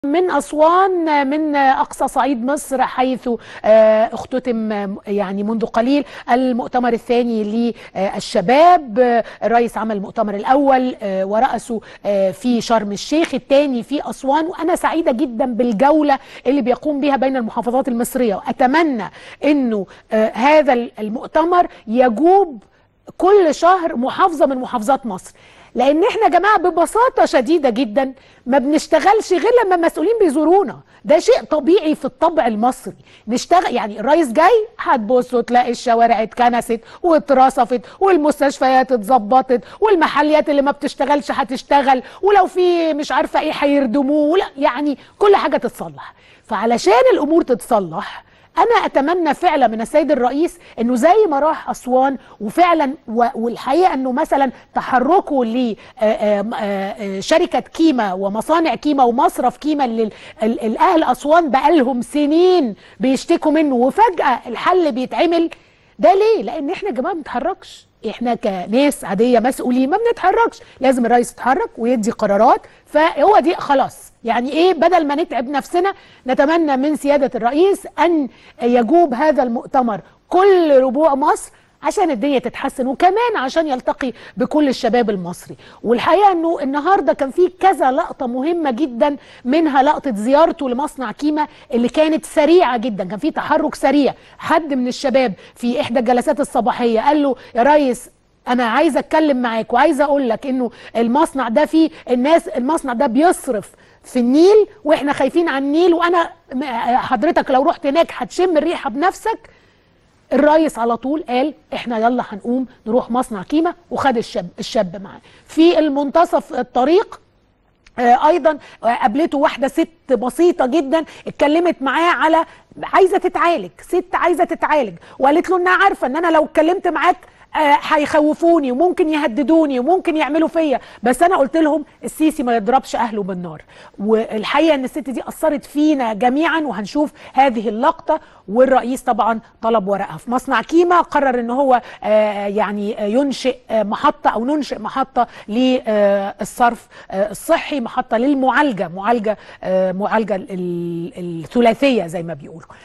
من أسوان من أقصى صعيد مصر حيث آه، اختتم آه، يعني منذ قليل المؤتمر الثاني للشباب آه، الرئيس عمل المؤتمر الأول آه، ورأسه آه، في شرم الشيخ الثاني في أسوان وأنا سعيدة جدا بالجولة اللي بيقوم بها بين المحافظات المصرية وأتمنى أنه آه، هذا المؤتمر يجوب كل شهر محافظة من محافظات مصر لان احنا يا جماعه ببساطه شديده جدا ما بنشتغلش غير لما المسؤولين بيزورونا ده شيء طبيعي في الطبع المصري نشتغل يعني الرئيس جاي هتبصوا تلاقي الشوارع اتكنست واترصفت والمستشفيات اتظبطت والمحليات اللي ما بتشتغلش هتشتغل ولو في مش عارفه ايه هيردموه ولا يعني كل حاجه تتصلح فعلشان الامور تتصلح انا اتمنى فعلا من السيد الرئيس انه زي ما راح اسوان وفعلا و- والحقيقه انه مثلا تحركه لشركه كيما ومصانع كيما ومصرف كيما اللي ال- ال- الاهل اسوان بقالهم سنين بيشتكوا منه وفجاه الحل بيتعمل ده ليه؟ لان احنا يا جماعه ما بنتحركش احنا كناس عاديه مسؤولين ما بنتحركش لازم الرئيس يتحرك ويدي قرارات فهو دي خلاص يعني ايه بدل ما نتعب نفسنا نتمنى من سياده الرئيس ان يجوب هذا المؤتمر كل ربوع مصر عشان الدنيا تتحسن وكمان عشان يلتقي بكل الشباب المصري والحقيقه انه النهارده كان في كذا لقطه مهمه جدا منها لقطه زيارته لمصنع كيما اللي كانت سريعه جدا كان في تحرك سريع حد من الشباب في احدى الجلسات الصباحيه قال له يا ريس انا عايزه اتكلم معاك وعايزه اقول لك انه المصنع ده فيه الناس المصنع ده بيصرف في النيل واحنا خايفين على النيل وانا م- حضرتك لو رحت هناك هتشم الريحه بنفسك الرئيس على طول قال احنا يلا هنقوم نروح مصنع كيما وخد الشاب الشاب معاه في المنتصف الطريق آه، ايضا آه، قابلته واحده ست بسيطه جدا اتكلمت معاه على عايزه تتعالج ست عايزه تتعالج وقالت له انها عارفه ان انا لو اتكلمت معاك آه، هيخوفوني وممكن يهددوني وممكن يعملوا فيا بس انا قلت لهم السيسي ما يضربش اهله بالنار والحقيقه ان الست دي اثرت فينا جميعا وهنشوف هذه اللقطه والرئيس طبعا طلب ورقه في مصنع كيما قرر ان هو آه، يعني آه، ينشئ آه، محطه او ننشئ محطه للصرف آه، الصحي محطه للمعالجه معالجه آه، معالجه ال- الثلاثيه زي ما بيقولوا